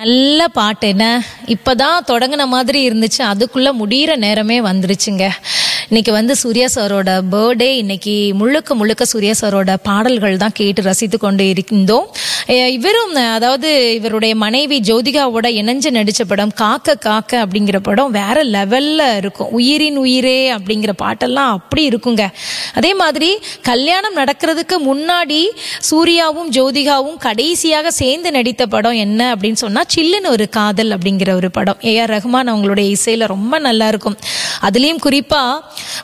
நல்ல பாட்டு என்ன இப்பதான் தொடங்கின மாதிரி இருந்துச்சு அதுக்குள்ள முடியிற நேரமே வந்துருச்சுங்க இன்னைக்கு வந்து சூர்யா சாரோட பர்த்டே இன்னைக்கு முழுக்க முழுக்க சூர்யா சாரோட பாடல்கள் தான் கேட்டு ரசித்து கொண்டு இருந்தோம் அஹ் இவரும் அதாவது இவருடைய மனைவி ஜோதிகாவோட இணைஞ்சு நடிச்ச படம் காக்க காக்க அப்படிங்கிற படம் வேற லெவல்ல இருக்கும் உயிரின் உயிரே அப்படிங்கிற பாட்டெல்லாம் அப்படி இருக்குங்க அதே மாதிரி கல்யாணம் நடக்கிறதுக்கு முன்னாடி சூர்யாவும் ஜோதிகாவும் கடைசியாக சேர்ந்து நடித்த படம் என்ன அப்படின்னு சொன்னா சில்லுன்னு ஒரு காதல் அப்படிங்கிற ஒரு படம் ஏஆர் ரஹ்மான் அவங்களுடைய இசையில ரொம்ப நல்லா இருக்கும் அதுலயும் குறிப்பா